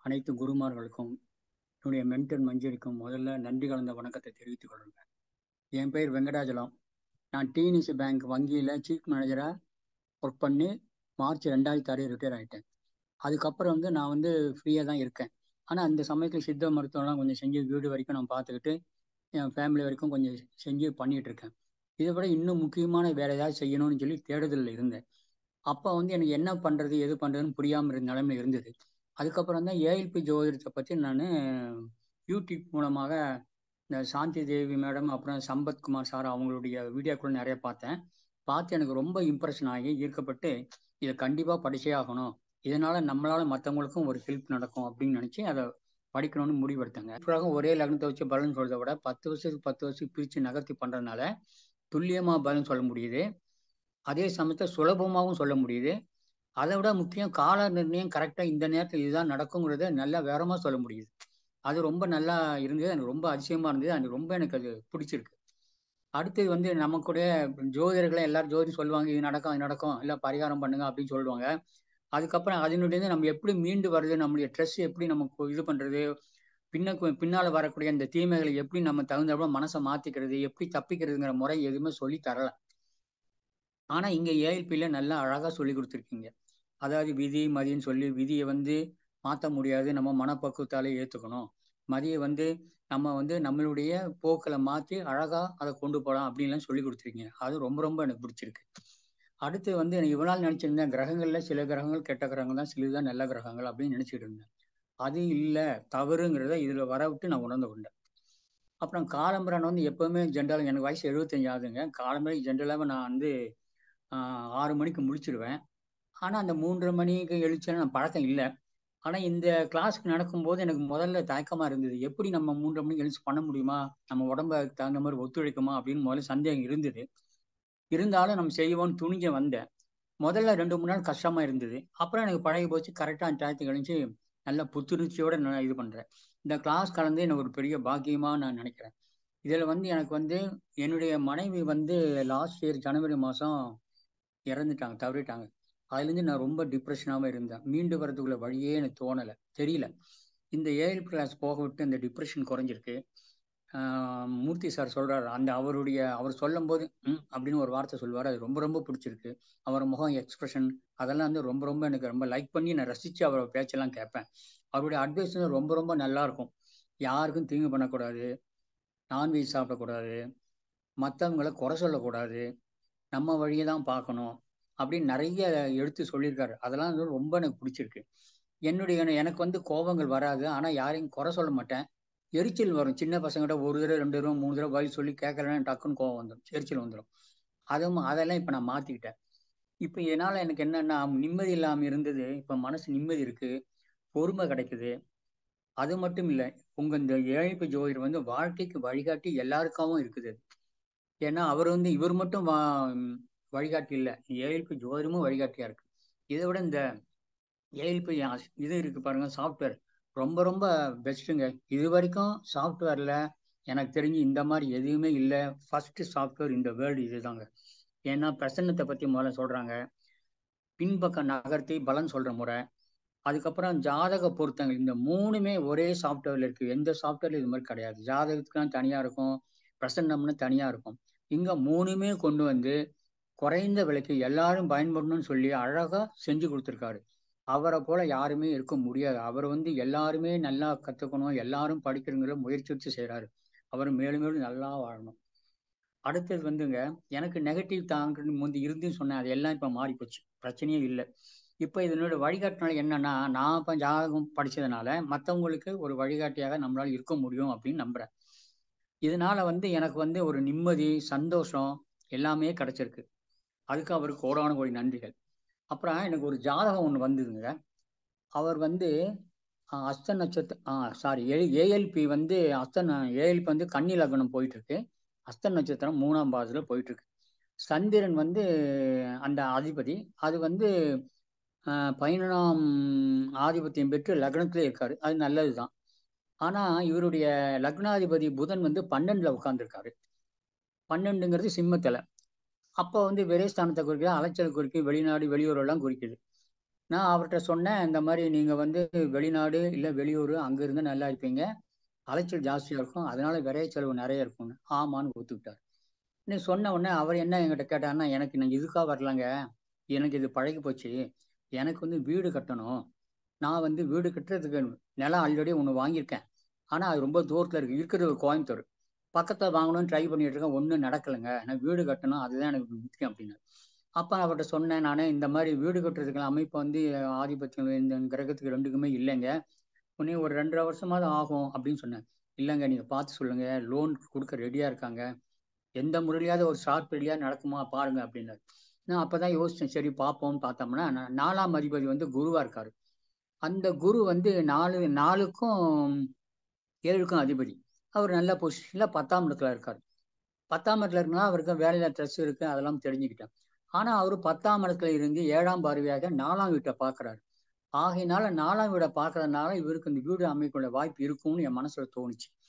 அனைத்து குருமார்களுக்கும் என்னுடைய மென்டர் மஞ்சரிக்கும் முதல்ல நன்றி கலந்த வணக்கத்தை தெரிவித்துக் கொள்கிறேன் என் பேர் வெங்கடாஜலம் நான் டிஎன்சி பேங்க் வங்கியில் சீஃப் மேனேஜராக ஒர்க் பண்ணி மார்ச் ரெண்டாயிரத்தி ஆறு ரிட்டையர் ஆகிட்டேன் அதுக்கப்புறம் வந்து நான் வந்து ஃப்ரீயாக தான் இருக்கேன் ஆனால் அந்த சமயத்தில் சித்த மருத்துவம்லாம் கொஞ்சம் செஞ்சு வீடு வரைக்கும் நான் பார்த்துக்கிட்டு என் ஃபேமிலி வரைக்கும் கொஞ்சம் செஞ்சு பண்ணிகிட்டு இருக்கேன் இதை விட இன்னும் முக்கியமான வேறு ஏதாவது செய்யணும்னு சொல்லி தேடுதலில் இருந்தேன் அப்போ வந்து எனக்கு என்ன பண்ணுறது எது பண்ணுறதுன்னு புரியாமல் இருந்த நிலைமையில் இருந்தது அதுக்கப்புறம் தான் ஏஎல்பி ஜோதிடத்தை பற்றி நான் யூடியூப் மூலமாக இந்த சாந்தி தேவி மேடம் அப்புறம் சம்பத்குமார் சார் அவங்களுடைய வீடியோக்கள் நிறைய பார்த்தேன் பார்த்து எனக்கு ரொம்ப இம்ப்ரெஷன் ஆகி ஈர்க்கப்பட்டு இதை கண்டிப்பாக படிச்சே ஆகணும் இதனால நம்மளால மற்றவங்களுக்கும் ஒரு ஹெல்ப் நடக்கும் அப்படின்னு நினச்சி அதை படிக்கணும்னு முடிவெடுத்தாங்க அப்புறம் ஒரே லக்னத்தை வச்சு பலன் சொல்றதை விட பத்து வருஷத்துக்கு பத்து வருஷத்துக்கு பிரித்து நகர்த்தி பண்ணுறதுனால துல்லியமாக பலன் சொல்ல முடியுது அதே சமயத்தில் சுலபமாகவும் சொல்ல முடியுது அதை விட முக்கியம் கால நிர்ணயம் கரெக்டாக இந்த நேரத்தில் இதுதான் நடக்குங்கிறத நல்லா வேறமாக சொல்ல முடியுது அது ரொம்ப நல்லா இருந்தது எனக்கு ரொம்ப அதிசயமாக இருந்தது எனக்கு ரொம்ப எனக்கு அது பிடிச்சிருக்கு அடுத்தது வந்து நமக்குடைய ஜோதிடர்களை எல்லாரும் ஜோதி சொல்லுவாங்க இது நடக்கும் அது நடக்கும் இல்லை பரிகாரம் பண்ணுங்க அப்படின்னு சொல்லுவாங்க அதுக்கப்புறம் அதனுடைய நம்ம எப்படி மீண்டு வருது நம்மளுடைய ட்ரெஸ் எப்படி நமக்கு இது பண்ணுறது பின்ன பின்னால் வரக்கூடிய அந்த தீமைகளை எப்படி நம்ம தகுந்தபோது மனசை மாற்றிக்கிறது எப்படி தப்பிக்கிறதுங்கிற முறை எதுவுமே சொல்லி தரல ஆனால் இங்கே ஏஎல்பியில் நல்லா அழகாக சொல்லி கொடுத்துருக்கீங்க அதாவது விதி மதின்னு சொல்லி விதியை வந்து மாற்ற முடியாது நம்ம மனப்பக்குவத்தாலே ஏற்றுக்கணும் மதியை வந்து நம்ம வந்து நம்மளுடைய போக்களை மாற்றி அழகாக அதை கொண்டு போகலாம் அப்படின்லாம் சொல்லி கொடுத்துருக்கீங்க அது ரொம்ப ரொம்ப எனக்கு பிடிச்சிருக்கு அடுத்து வந்து எனக்கு இவ்வளோ நாள் நினச்சிருந்தேன் கிரகங்களில் சில கிரகங்கள் கெட்ட கிரகங்கள் தான் சிலது தான் நல்ல கிரகங்கள் அப்படின்னு நினச்சிட்டு இருந்தேன் அது இல்லை தவறுங்கிறத இதில் வர விட்டு நான் உணர்ந்து கொண்டேன் அப்புறம் காலம்பரான் வந்து எப்போவுமே ஜென்ரலாக எனக்கு வயசு எழுபத்தஞ்சு ஆகுதுங்க காலம்பரை ஜென்ரலாக நான் வந்து ஆறு மணிக்கு முடிச்சிடுவேன் ஆனால் அந்த மூன்றரை மணிக்கு எழுச்சேன்னா நான் பழக்கம் இல்லை ஆனால் இந்த கிளாஸ்க்கு நடக்கும்போது எனக்கு முதல்ல தயக்கமாக இருந்தது எப்படி நம்ம மூன்றரை மணிக்கு எழுச்சி பண்ண முடியுமா நம்ம உடம்ப தகுந்த மாதிரி ஒத்துழைக்குமா அப்படின்னு முதல்ல சந்தேகம் இருந்தது இருந்தாலும் நம்ம செய்வோம்னு துணிஞ்ச வந்தேன் முதல்ல ரெண்டு மூணு நாள் கஷ்டமாக இருந்தது அப்புறம் எனக்கு பழகி போச்சு கரெக்டாக அந்த டயத்துக்கு கழிச்சு நல்ல புத்துணர்ச்சியோட நான் இது பண்ணுறேன் இந்த கிளாஸ் கலந்து எனக்கு ஒரு பெரிய பாக்கியமாக நான் நினைக்கிறேன் இதில் வந்து எனக்கு வந்து என்னுடைய மனைவி வந்து லாஸ்ட் இயர் ஜனவரி மாதம் இறந்துட்டாங்க தவறிட்டாங்க அதுலேருந்து நான் ரொம்ப டிப்ரெஷனாகவும் இருந்தேன் மீண்டு வரதுக்குள்ள வழியே எனக்கு தோணலை தெரியல இந்த ஏஎல் கிளாஸ் போக விட்டு இந்த டிப்ரெஷன் குறைஞ்சிருக்கு மூர்த்தி சார் சொல்கிறார் அந்த அவருடைய அவர் சொல்லும் போது ம் அப்படின்னு ஒரு வார்த்தை சொல்லுவார் அது ரொம்ப ரொம்ப பிடிச்சிருக்கு அவர் முகம் எக்ஸ்பிரஷன் அதெல்லாம் வந்து ரொம்ப ரொம்ப எனக்கு ரொம்ப லைக் பண்ணி நான் ரசித்து அவரோட பேச்செல்லாம் கேட்பேன் அவருடைய அட்வைஸ் வந்து ரொம்ப ரொம்ப நல்லா இருக்கும் யாருக்கும் தீங்கு பண்ணக்கூடாது நான்வெஜ் சாப்பிடக்கூடாது மற்றவங்களை குறை சொல்லக்கூடாது நம்ம வழியை தான் பார்க்கணும் அப்படின்னு நிறைய எடுத்து சொல்லியிருக்காரு அதெல்லாம் வந்து ரொம்ப எனக்கு பிடிச்சிருக்கு என்னுடைய எனக்கு வந்து கோபங்கள் வராது ஆனால் யாரையும் குறை சொல்ல மாட்டேன் எரிச்சல் வரும் சின்ன பசங்கிட்ட ஒரு தடவை ரெண்டு தடவை மூணு தடவை பதில் சொல்லி கேட்கலன்னா டக்குன்னு கோவம் வந்துடும் எரிச்சல் வந்துடும் அதுவும் அதெல்லாம் இப்போ நான் மாற்றிக்கிட்டேன் இப்போ இதனால் எனக்கு என்னென்னா நிம்மதி இல்லாமல் இருந்தது இப்போ மனசு நிம்மதி இருக்குது பொறுமை கிடைக்குது அது மட்டும் இல்லை உங்கள் இந்த ஏழைப்பு ஜோதிடர் வந்து வாழ்க்கைக்கு வழிகாட்டி எல்லாருக்காகவும் இருக்குது ஏன்னா அவர் வந்து இவர் மட்டும் வா வழிகாட்டி இல்லை ஏஎல்பி ஜோதிடமும் வழிகாட்டியா இருக்கு இதை விட இந்த ஏஎல்பி இது இருக்கு பாருங்க சாஃப்ட்வேர் ரொம்ப ரொம்ப பெஸ்ட்டுங்க இது வரைக்கும் சாஃப்ட்வேர்ல எனக்கு தெரிஞ்சு இந்த மாதிரி எதுவுமே இல்லை ஃபர்ஸ்ட் சாஃப்ட்வேர் இந்த வேர்ல்டு இதுதாங்க ஏன்னா பிரசன்னத்தை பத்தி முதல்ல சொல்றாங்க பின்பக்கம் நகர்த்தி பலன் சொல்ற முறை அதுக்கப்புறம் ஜாதக பொருத்தங்கள் இந்த மூணுமே ஒரே சாஃப்ட்வேர்ல இருக்கு எந்த சாஃப்ட்வேர்ல இது மாதிரி கிடையாது ஜாதகத்துக்குலாம் தனியா இருக்கும் பிரசன்னம்னு தனியா இருக்கும் இங்க மூணுமே கொண்டு வந்து குறைந்த விலைக்கு எல்லாரும் பயன்படணும்னு சொல்லி அழகா செஞ்சு கொடுத்துருக்காரு அவரை போல யாருமே இருக்க முடியாது அவர் வந்து எல்லாருமே நல்லா கத்துக்கணும் எல்லாரும் படிக்கிறங்கிற முயற்சி வச்சு செய்யறாரு அவர் மேலும் மேலும் நல்லா வாழணும் அடுத்தது வந்துங்க எனக்கு நெகட்டிவ் தாங்க முந்தி இருந்துன்னு சொன்னேன் அது எல்லாம் இப்போ மாறி போச்சு பிரச்சனையே இல்லை இப்போ இதனோட வழிகாட்டினால என்னன்னா நான் இப்போ ஜாதகம் படிச்சதுனால மற்றவங்களுக்கு ஒரு வழிகாட்டியாக நம்மளால இருக்க முடியும் அப்படின்னு நம்புறேன் இதனால வந்து எனக்கு வந்து ஒரு நிம்மதி சந்தோஷம் எல்லாமே கிடைச்சிருக்கு அதுக்கு அவருக்கு கோடான கோடி நன்றிகள் அப்புறம் எனக்கு ஒரு ஜாதகம் ஒன்று வந்ததுங்க அவர் வந்து அஸ்த நட்சத்திர ஆ சாரி ஏ ஏஎல்பி வந்து அஸ்த ஏஎல்பி வந்து கன்னி லக்னம் போயிட்டு இருக்கு அஸ்த நட்சத்திரம் மூணாம் பாதத்தில் போயிட்டு இருக்கு சந்திரன் வந்து அந்த அதிபதி அது வந்து பதினொன்றாம் ஆதிபத்தியம் பெற்று லக்னத்திலே இருக்காரு அது நல்லது தான் ஆனால் இவருடைய லக்னாதிபதி புதன் வந்து பன்னெண்டில் உட்காந்துருக்காரு பன்னெண்டுங்கிறது சிம்மத்தில் அப்போ வந்து விரைஸ்தானத்தை குறிக்குது அலைச்சல் குறிக்குது வெளிநாடு வெளியூரெல்லாம் குறிக்குது நான் அவர்கிட்ட சொன்னேன் இந்த மாதிரி நீங்க வந்து வெளிநாடு இல்ல வெளியூர் அங்க இருந்து நல்லா இருப்பீங்க அலைச்சல் ஜாஸ்தியா இருக்கும் அதனால விரைய செலவு நிறைய இருக்கும்னு ஆமான்னு ஒத்துக்கிட்டார் நீ சொன்ன உடனே அவர் என்ன என்கிட்ட கேட்டாருன்னா எனக்கு நான் இதுக்காக வரலங்க எனக்கு இது பழகி போச்சு எனக்கு வந்து வீடு கட்டணும் நான் வந்து வீடு கட்டுறதுக்கு நிலம் ஆல்ரெடி ஒன்று வாங்கியிருக்கேன் ஆனால் அது ரொம்ப தூரத்தில் இருக்கு இருக்கிறது ஒரு கோயம்புத்தூர் பக்கத்தில் வாங்கணும்னு ட்ரை பண்ணிட்டு இருக்கேன் ஒன்றும் நடக்கலைங்க நான் வீடு கட்டணும் அதுதான் எனக்கு முக்கியம் அப்படின்னு அப்போ அவர்கிட்ட சொன்னேன் நான் இந்த மாதிரி வீடு கட்டுறதுக்கு அமைப்பு வந்து ஆதிபத்தியம் இந்த கிரகத்துக்கு ரெண்டுக்குமே இல்லைங்க உடனே ஒரு ரெண்டரை வருஷமாவது ஆகும் அப்படின்னு சொன்னேன் இல்லைங்க நீங்கள் பார்த்து சொல்லுங்க லோன் கொடுக்க ரெடியாக இருக்காங்க எந்த முறையிலாவது ஒரு ஷார்ட் பீரியடாக நடக்குமா பாருங்க அப்படின்னாரு நான் அப்பதான் யோசிச்சேன் சரி பார்ப்போம்னு பார்த்தோம்னா நா- நாலாம் அதிபதி வந்து குருவா இருக்காரு அந்த குரு வந்து நாலு நாலுக்கும் ஏழுக்கும் அதிபதி அவர் நல்ல பொசிஷன்ல பத்தாம் இடத்துல இருக்காரு பத்தாம் இடத்துல இருக்குன்னா அவருக்கு வேலையில ஸ்ட்ரெஸ் இருக்கு அதெல்லாம் தெரிஞ்சுக்கிட்டேன் ஆனா அவரு பத்தாம் இடத்துல இருந்து ஏழாம் பார்வையாக நாலாம் வீட்டை பார்க்கறாரு ஆகையினால நாலாம் வீடை பார்க்கறதுனால இவருக்கு இந்த வீடு அமைக்கக்கூடிய வாய்ப்பு இருக்கும்னு என் மனசுல தோணுச்சு